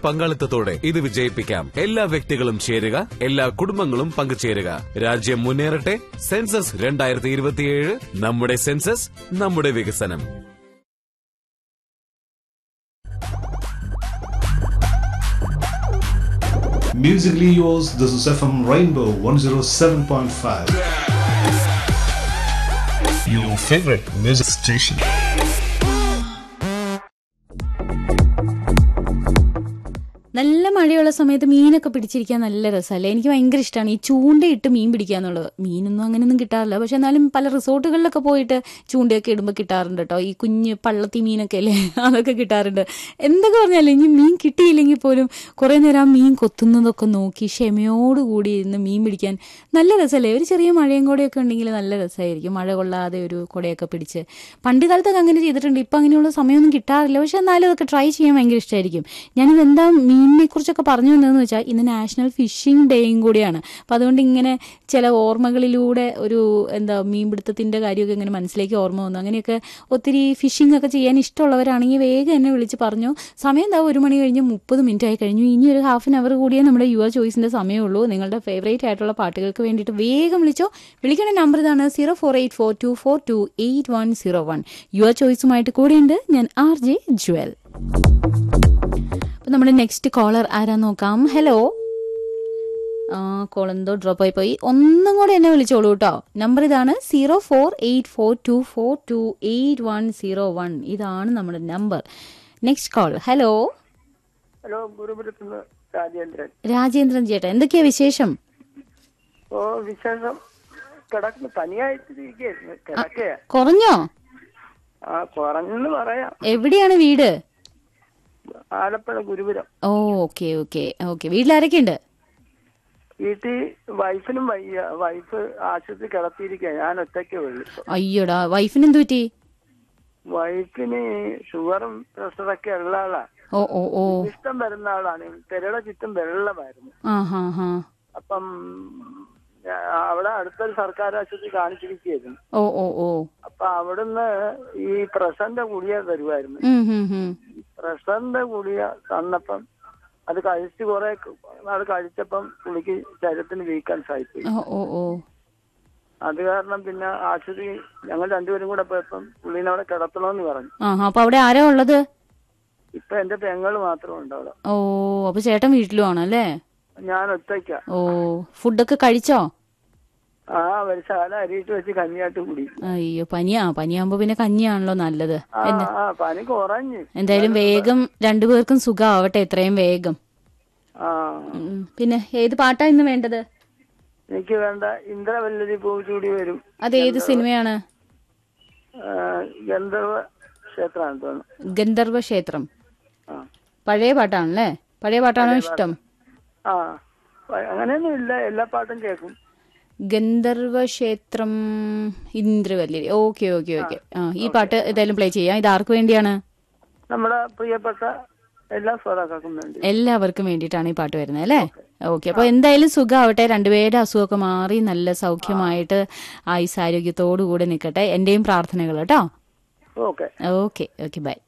പങ്കാളിത്തത്തോടെ ഇത് വിജയിപ്പിക്കാം എല്ലാ വ്യക്തികളും ചേരുക എല്ലാ കുടുംബങ്ങളും പങ്കുചേരുക രാജ്യം മുന്നേറട്ടെ സെൻസസ് രണ്ടായിരത്തി ഇരുപത്തിയേഴ് നമ്മുടെ സെൻസസ് നമ്മുടെ വികസനം Musically yours, this is FM Rainbow 107.5. Your favorite music station. നല്ല മഴയുള്ള സമയത്ത് മീനൊക്കെ പിടിച്ചിരിക്കാൻ നല്ല രസമല്ലേ എനിക്ക് ഭയങ്കര ഇഷ്ടമാണ് ഈ ചൂണ്ടയിട്ട് മീൻ പിടിക്കുക എന്നുള്ളത് മീനൊന്നും അങ്ങനെയൊന്നും കിട്ടാറില്ല പക്ഷെ എന്നാലും പല റിസോർട്ടുകളിലൊക്കെ പോയിട്ട് ചൂണ്ടയൊക്കെ ഇടുമ്പോൾ കിട്ടാറുണ്ട് കേട്ടോ ഈ കുഞ്ഞ് പള്ളത്തി മീനൊക്കെ അല്ലേ അതൊക്കെ കിട്ടാറുണ്ട് എന്തൊക്കെ പറഞ്ഞാലും ഇനി മീൻ കിട്ടിയില്ലെങ്കിൽ പോലും കുറേ നേരം ആ മീൻ കൊത്തുന്നതൊക്കെ നോക്കി ക്ഷമയോടുകൂടി ഇരുന്ന് മീൻ പിടിക്കാൻ നല്ല രസമല്ലേ ഒരു ചെറിയ മഴയും കൂടെയൊക്കെ ഉണ്ടെങ്കിൽ നല്ല രസമായിരിക്കും മഴ കൊള്ളാതെ ഒരു കുടയൊക്കെ പിടിച്ച് പണ്ട് കാലത്തൊക്കെ അങ്ങനെ ചെയ്തിട്ടുണ്ട് ഇപ്പം അങ്ങനെയുള്ള സമയമൊന്നും കിട്ടാറില്ല പക്ഷെ എന്നാലും അതൊക്കെ ട്രൈ ചെയ്യാൻ ഭയങ്കര ഇഷ്ടമായിരിക്കും ഞാനിത് എന്താ മീനിനെ കുറിച്ചൊക്കെ പറഞ്ഞു വന്നതെന്ന് വെച്ചാൽ ഇന്ന് നാഷണൽ ഫിഷിംഗ് ഡേയും കൂടിയാണ് അപ്പം അതുകൊണ്ട് ഇങ്ങനെ ചില ഓർമ്മകളിലൂടെ ഒരു എന്താ മീൻപിടുത്തത്തിൻ്റെ കാര്യമൊക്കെ ഇങ്ങനെ മനസ്സിലേക്ക് ഓർമ്മ വന്നു അങ്ങനെയൊക്കെ ഒത്തിരി ഫിഷിംഗ് ഒക്കെ ചെയ്യാൻ ഇഷ്ടമുള്ളവരാണെങ്കിൽ വേഗം എന്നെ വിളിച്ച് പറഞ്ഞു സമയം എന്താ ഒരു മണി കഴിഞ്ഞ് മുപ്പത് മിനിറ്റ് ആയി കഴിഞ്ഞു ഇനി ഒരു ഹാഫ് ആൻ അവർ കൂടിയേ നമ്മുടെ യുവ ചോയ്സിൻ്റെ സമയമുള്ളൂ നിങ്ങളുടെ ഫേവറേറ്റ് ആയിട്ടുള്ള പാട്ടുകൾക്ക് വേണ്ടിയിട്ട് വേഗം വിളിച്ചോ വിളിക്കേണ്ട നമ്പർ ഇതാണ് zero four eight four two four two eight one zero one യുവ ചോയ്സുമായിട്ട് കൂടെയുണ്ട് ഞാൻ ആർ ജെ ജുവൽ അപ്പൊ നമ്മുടെ നെക്സ്റ്റ് കോളർ ആരാ നോക്കാം ഹലോ ആ കോൾ എന്തോ ഡ്രോപ്പ് ആയി പോയി ഒന്നും കൂടെ എന്നെ വിളിച്ചോളൂ കേട്ടോ നമ്പർ ഇതാണ് zero four eight four two four two eight one zero one ഇതാണ് നമ്മുടെ number next call hello hello ഗുരുപുരത്തുനിന്ന് രാജേന്ദ്രൻ രാജേന്ദ്രൻ ചേട്ടാ എന്തൊക്കെയാ വിശേഷം ഓ വിശേഷം കിടക്കുന്നു പനിയായിട്ട് ഇരിക്കുകയായിരുന്നു കിടക്കയാ കുറഞ്ഞോ ആ കുറഞ്ഞെന്ന് പറയാം എവിടെയാണ് വീട് ആലപ്പുഴ ഗുരുപുരം ഓ ഓക്കെ ഓക്കെ ഓക്കെ വീട്ടിലാരൊക്കെ ഉണ്ട് വീട്ടിൽ വൈഫിനും വയ്യ വൈഫ് ആശുപത്രി കിടത്തിയിരിക്കുക ഞാൻ ഒറ്റയ്ക്കേ ഉള്ളു ഇപ്പൊ. അയ്യോടാ വൈഫിന് എന്ത് പറ്റി വൈഫിന് ഷുഗറും പ്രഷറൊക്കെ ഉള്ള ആളാ ഓ ഓ ഓ ഇഷ്ടം വരുന്ന ആളാണ് തിരയുടെ ചുറ്റും വെള്ളമായിരുന്നു ആ ഹാ ഹാ അപ്പം ഞാ- അവിടെ അടുത്തൊരു സർക്കാർ ആശുപത്രി കാണിച്ചിരിക്കുകയായിരുന്നു ഓ ഓ ഓ അപ്പൊ അവിടുന്ന് ഈ പ്രസന്റെ ഗുളിക തരുമായിരുന്നു ഉം ഹും ഹും പ്രഷറിന്റെ ഗുളിക തന്നപ്പം അത് കഴിച്ച് കുറെ നാൾ കഴിച്ചപ്പം പുള്ളിക്ക് ശരീരത്തിന് വീക്കാൻ സാധിച്ചു ഓ ഓ ഓ അത് കാരണം പിന്നെ ആശുപത്രി ഞങ്ങൾ രണ്ടുപേരും കൂടെ പോയപ്പം പുള്ളീനെ അവിടെ കിടത്തണമെന്ന് പറഞ്ഞു ആ അപ്പൊ അവിടെ ആരാ ഉള്ളത് ഇപ്പൊ എന്റെ പെങ്ങള് മാത്രം ഉണ്ട് അവിടെ ഓ അപ്പൊ ചേട്ടൻ വീട്ടിലും ആണല്ലേ ഞാൻ ഒറ്റയ്ക്ക ഓ ഫുഡൊക്കെ കഴിച്ചോ ആ ഒരു ശാല അരിയിട്ട് വെച്ച് കഞ്ഞിയായിട്ട് കുടി അയ്യോ പനിയാ പനിയാകുമ്പോ പിന്നെ കഞ്ഞിയാണല്ലോ നല്ലത് ആ എന്ന് ആ പനി കുറഞ്ഞ് എന്തായാലും വേഗം രണ്ടുപേർക്കും സുഖമാവട്ടെ എത്രയും വേഗം ആ ഉം. പിന്നെ ഏത് പാട്ടാ ഇന്ന് വേണ്ടത് എനിക്ക് വേണ്ട ഇന്ദ്രവല്ലരി പൂ ചൂടി വരും അത് ഏത് സിനിമയാണ് ആ, ഗന്ധർവ ക്ഷേത്രമാണ് തോന്നുന്നു ഗന്ധർവ ക്ഷേത്രം ആ പഴയ പാട്ടാണല്ലേ പഴയ പാട്ടാണോ ഇഷ്ടം ആ അങ്ങനെയൊന്നും ഇല്ല എല്ലാ പാട്ടും കേൾക്കും ഗന്ധർവ ക്ഷേത്രം ഇന്ദ്രവല്ലരി ഓക്കെ ഓക്കെ ഓക്കെ ആ ഈ പാട്ട് ഏതായാലും പ്ലേ ചെയ്യാം ഇത് ആർക്ക് വേണ്ടിയാണ് നമ്മുടെ പ്രിയപ്പെട്ട എല്ലാ ശ്രോതാക്കൾക്കും വേണ്ടി എല്ലാവർക്കും വേണ്ടിയിട്ടാണ് ഈ പാട്ട് വരുന്നത് അല്ലേ ഓക്കെ അപ്പൊ എന്തായാലും സുഖമാവട്ടെ രണ്ടുപേരുടെ അസുഖമൊക്കെ മാറി നല്ല സൗഖ്യമായിട്ട് ആയുസ് ആരോഗ്യത്തോടു കൂടെ നിൽക്കട്ടെ എന്റെയും പ്രാർത്ഥനകൾ കേട്ടോ ഓക്കെ ഓക്കെ ഓക്കെ ബൈ